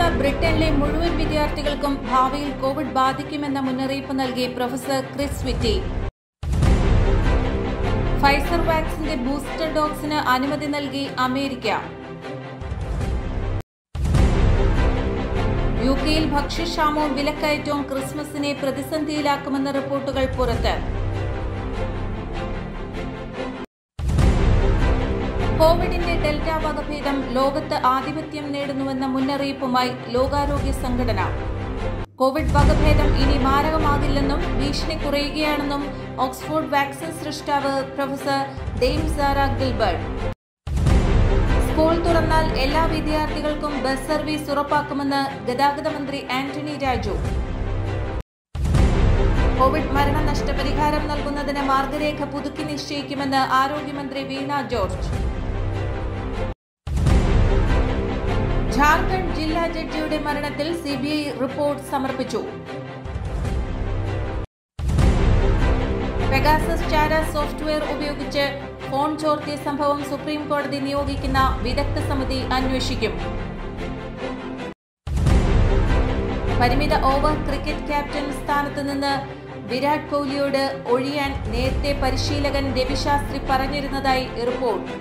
ബ്രിട്ടനിലെ മുഴുവൻ വിദ്യാർത്ഥികൾക്കും ഭാവിയിൽ കോവിഡ് ബാധിക്കുമെന്ന മുന്നറിയിപ്പ് നൽകി പ്രൊഫസർ ക്രിസ് വിറ്റി ഫൈസർ വാക്സിന്റെ ബൂസ്റ്റർ ഡോസിന് അനുമതി നൽകി അമേരിക്ക യു കെയിൽ ഭക്ഷ്യക്ഷാമവും വിലക്കയറ്റവും ക്രിസ്മസിനെ പ്രതിസന്ധിയിലാക്കുമെന്ന റിപ്പോർട്ടുകൾ പുറത്ത് കോവിഡിന്റെ ഡെൽറ്റ വകഭേദം ലോകത്ത് ആധിപത്യം നേടുന്നുവെന്ന മുന്നറിയിപ്പുമായി ലോകാരോഗ്യ സംഘടന കോവിഡ് വകഭേദം ഇനി മാരകമാകില്ലെന്നും ഭീഷണി കുറയുകയാണെന്നും ഓക്സ്ഫോർഡ് വാക്സിൻ സൃഷ്ടാവ് professor Dame Sarah Gilbert school തുറന്നാൽ എല്ലാ വിദ്യാർത്ഥികൾക്കും ബസ് സർവീസ് ഉറപ്പാക്കുമെന്ന് ഗതാഗത മന്ത്രി ആന്റണി രാജു കോവിഡ് മരണ നഷ്ടപരിഹാരം നൽകുന്നതിന് മാർഗരേഖ പുതുക്കി നിശ്ചയിക്കുമെന്ന് ആരോഗ്യമന്ത്രി വീണ ജോർജ് ജാർഖണ്ഡ് ജില്ലാ ജഡ്ജിയുടെ മരണത്തിൽ സിബിഐ റിപ്പോർട്ട് സമർപ്പിച്ചു പെഗാസസ് ചാര സോഫ്റ്റ്വെയർ ഉപയോഗിച്ച് ഫോൺ ചോർത്തിയ സംഭവം സുപ്രീം കോടതി നിയോഗിക്കുന്ന വിദഗ്ധ സമിതി അന്വേഷിക്കും പരിമിത ഓവർ ക്രിക്കറ്റ് ക്യാപ്റ്റൻ സ്ഥാനത്ത് നിന്ന് വിരാട് കോഹ്ലിയോട് ഒഴിയാൻ നേരത്തെ പരിശീലകൻ രവിശാസ്ത്രി പറഞ്ഞിരുന്നതായി റിപ്പോർട്ട്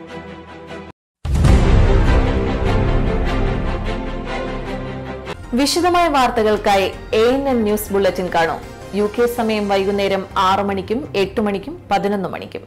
വിശദമായ വാർത്തകൾക്കായി A N N news bulletin കാണൂ യു കെ സമയം വൈകുന്നേരം ആറ് മണിക്കും എട്ട് മണിക്കും പതിനൊന്ന് മണിക്കും